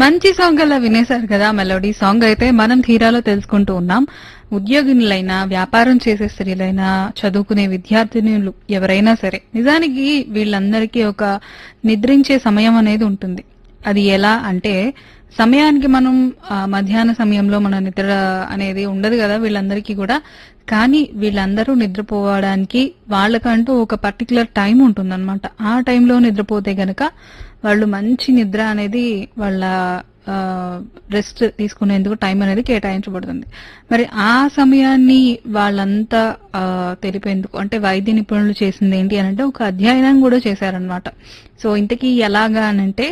మంచి సాంగ్ అలా వినేశారు కదా మెలోడీ సాంగ్ అయితే మనం ధీరాలో తెలుసుకుంటూ ఉన్నాం ఉద్యోగినులైనా వ్యాపారం చేసే స్త్రీలైనా చదువుకునే విద్యార్థినులు ఎవరైనా సరే నిజానికి వీళ్ళందరికీ ఒక నిద్రించే సమయం అనేది ఉంటుంది అది ఎలా అంటే సమయానికి మనం ఆ, మధ్యాహ్న సమయంలో మన నిద్ర అనేది ఉండదు కదా వీళ్ళందరికీ కూడా కానీ వీళ్ళందరూ నిద్రపోవడానికి వాళ్ళకంటూ ఒక పర్టికులర్ టైం ఉంటుందన్నమాట ఆ టైంలో నిద్రపోతే గనక వాళ్ళు మంచి నిద్ర అనేది వాళ్ళ రెస్ట్ తీసుకునేందుకు టైం అనేది కేటాయించబడుతుంది మరి ఆ సమయాన్ని వాళ్ళంతా ఆ, తెలిపేందుకు అంటే వైద్య నిపుణులు చేసింది ఏంటి అని అంటే ఒక అధ్యయనం కూడా చేశారనమాట సో ఇంతకీ ఎలాగా అనంటే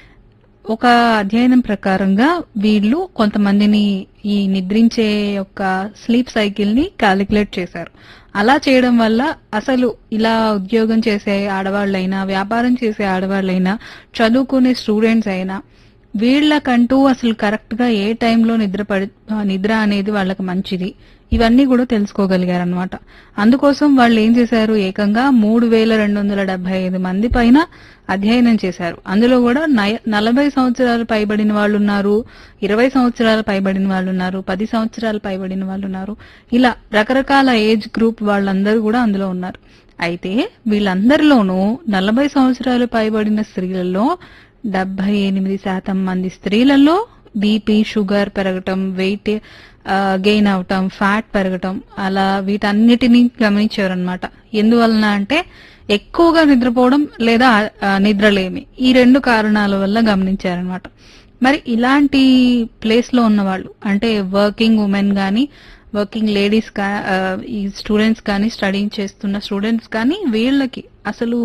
ఒక అధ్యయనం ప్రకారంగా వీళ్ళు కొంతమందిని ఈ నిద్రించే యొక్క స్లీప్ సైకిల్ ని క్యాలిక్యులేట్ చేశారు అలా చేయడం వల్ల అసలు ఇలా ఉద్యోగం చేసే ఆడవాళ్ళైనా వ్యాపారం చేసే ఆడవాళ్ళైనా చదువుకునే స్టూడెంట్స్ అయినా వీళ్ళకంటూ అసలు కరెక్ట్ గా ఏ టైంలో నిద్ర పడి ఆ, నిద్ర అనేది వాళ్ళకి మంచిది ఇవన్నీ కూడా తెలుసుకోగలిగారు అనమాట అందుకోసం వాళ్ళు ఏం చేశారు ఏకంగా మూడు వేల రెండు వందల డెబ్బై ఐదు మంది పైన అధ్యయనం చేశారు అందులో కూడా నయ- నలభై సంవత్సరాలు పైబడిన వాళ్ళు ఉన్నారు ఇరవై సంవత్సరాలు పైబడిన వాళ్ళు ఉన్నారు పది సంవత్సరాలు పైబడిన వాళ్ళు ఉన్నారు ఇలా రకరకాల ఏజ్ గ్రూప్ వాళ్ళందరూ కూడా అందులో ఉన్నారు అయితే వీళ్ళందరిలోనూ నలభై సంవత్సరాలు పైబడిన స్త్రీలలో డెబ్బై ఎనిమిది శాతం మంది స్త్రీలలో బీపీ షుగర్ పెరగటం వెయిట్ గెయిన్ అవటం ఫ్యాట్ పెరగటం అలా వీటన్నిటిని గమనించారనమాట ఎందువలన అంటే ఎక్కువగా నిద్రపోవడం లేదా ఆ, నిద్రలేమి ఈ రెండు కారణాల వల్ల గమనించారనమాట మరి ఇలాంటి ప్లేస్ లో ఉన్న వాళ్ళు అంటే వర్కింగ్ ఉమెన్ గానీ వర్కింగ్ లేడీస్ కా ఆ, ఈ స్టూడెంట్స్ కానీ స్టడీ చేస్తున్న స్టూడెంట్స్ కానీ వీళ్ళకి అసలు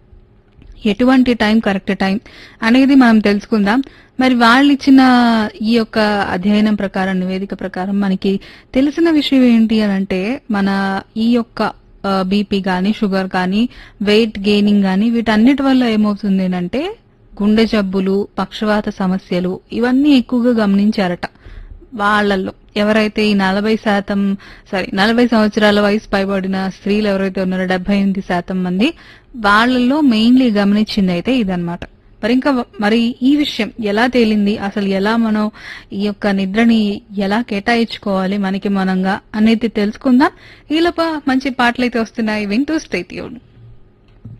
ఎటువంటి టైం కరెక్ట్ టైం అనేది మనం తెలుసుకుందాం మరి వాళ్ళు ఇచ్చిన ఈ యొక్క అధ్యయనం ప్రకారం నివేదిక ప్రకారం మనకి తెలిసిన విషయం ఏంటి అని అంటే మన ఈ యొక్క బీపీ కానీ షుగర్ కానీ వెయిట్ గెయినింగ్ కానీ వీటన్నిటి వల్ల ఏమవుతుంది అంటే గుండె జబ్బులు పక్షవాత సమస్యలు ఇవన్నీ ఎక్కువగా గమనించారట వాళ్ళల్లో ఎవరైతే ఈ నలభై శాతం సారీ నలభై సంవత్సరాల వయసు పైబడిన స్త్రీలు ఎవరైతే ఉన్నారో డెబ్బై ఎనిమిది శాతం మంది వాళ్ళల్లో మెయిన్లీ గమనించింది అయితే ఇదన్నమాట మరి ఇంకా మరి ఈ విషయం ఎలా తేలింది అసలు ఎలా మనం ఈ యొక్క నిద్రని ఎలా కేటాయించుకోవాలి మనకి మనంగా అనేది తెలుసుకుందాం ఈలోప మంచి పాటలు అయితే వస్తున్నాయి వింటూ స్టేట్